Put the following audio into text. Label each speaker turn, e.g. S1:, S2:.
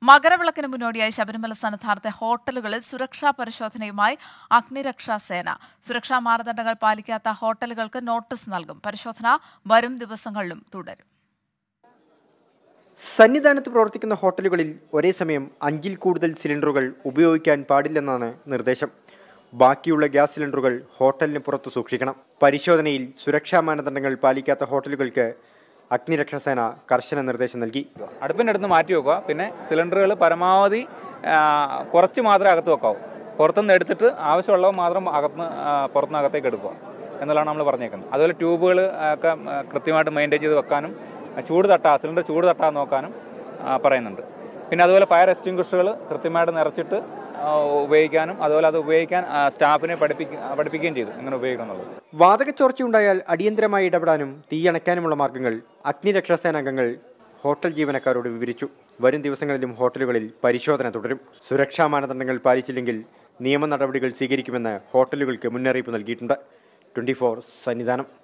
S1: മകരവിളക്കിന് മുന്നോടിയായി ശബരിമല സന്നിധാനത്തെ ഹോട്ടലുകളിൽ സുരക്ഷാ പരിശോധനയുമായി അഗ്നിരക്ഷാ സേന സുരക്ഷാ മാനദണ്ഡങ്ങൾ പാലിക്കാത്ത ഹോട്ടലുകൾക്ക് നോട്ടീസ് നൽകും പരിശോധന വരും ദിവസങ്ങളിലും തുടരും
S2: സന്നിധാനത്ത് പ്രവർത്തിക്കുന്ന ഹോട്ടലുകളിൽ ഒരേ സമയം അഞ്ചിൽ കൂടുതൽ സിലിണ്ടറുകൾ ഉപയോഗിക്കാൻ പാടില്ലെന്നാണ് നിർദ്ദേശം ബാക്കിയുള്ള ഗ്യാസ് സിലിണ്ടറുകൾ ഹോട്ടലിന് പുറത്ത് സൂക്ഷിക്കണം പരിശോധനയിൽ സുരക്ഷാ മാനദണ്ഡങ്ങൾ പാലിക്കാത്ത ഹോട്ടലുകൾക്ക് അഗ്നിരക്ഷാസേന കർശന നിർദ്ദേശം നൽകി
S3: അടുപ്പിൻ്റെ അടുത്ത് മാറ്റി വെക്കുക പിന്നെ സിലിണ്ടറുകൾ പരമാവധി ആ, കുറച്ച് മാത്രമേ അകത്ത് വെക്കാവൂ പുറത്തുനിന്ന് എടുത്തിട്ട് ആവശ്യമുള്ളവ മാത്രം അകത്ത് പുറത്തുനിന്ന് അകത്തേക്ക് എടുക്കുക എന്നുള്ളതാണ് നമ്മൾ പറഞ്ഞേക്കുന്നത് അതുപോലെ ട്യൂബുകൾ ഒക്കെ ആ, കൃത്യമായിട്ട് മെയിൻറ്റെയിൻ ചെയ്ത് വെക്കാനും ആ, ചൂട് തട്ടാ സിലിണ്ടർ ചൂട് തട്ടാൻ നോക്കാനും ആ, പറയുന്നുണ്ട് പിന്നെ അതുപോലെ ഫയർ എക്സ്റ്റിങ്ക്വിഷറുകൾ കൃത്യമായിട്ട് നിറച്ചിട്ട് ആ, ഉപയോഗിക്കാനും അതുപോലെ അത് ഉപയോഗിക്കാൻ ആ, സ്റ്റാഫിനെ പഠിപ്പിക്കുക പഠിപ്പിക്കുകയും ചെയ്തു എങ്ങനെ ഉപയോഗിക്കണം എന്നുള്ളത്
S2: വാതക ചോർച്ചയുണ്ടായാൽ അടിയന്തരമായി ഇടപെടാനും തീയണയ്ക്കാനുമുള്ള മാർഗങ്ങൾ അഗ്നിരക്ഷാസേനാംഗങ്ങൾ ഹോട്ടൽ ജീവനക്കാരോട് വിവരിച്ചു വരും ദിവസങ്ങളിലും ഹോട്ടലുകളിൽ പരിശോധന തുടരും സുരക്ഷാ മാനദണ്ഡങ്ങൾ പാലിച്ചില്ലെങ്കിൽ നിയമ നടപടികൾ സ്വീകരിക്കുമെന്ന് ഹോട്ടലുകൾക്ക് മുന്നറിയിപ്പ് നൽകിയിട്ടുണ്ട് ട്വന്റി സന്നിധാനം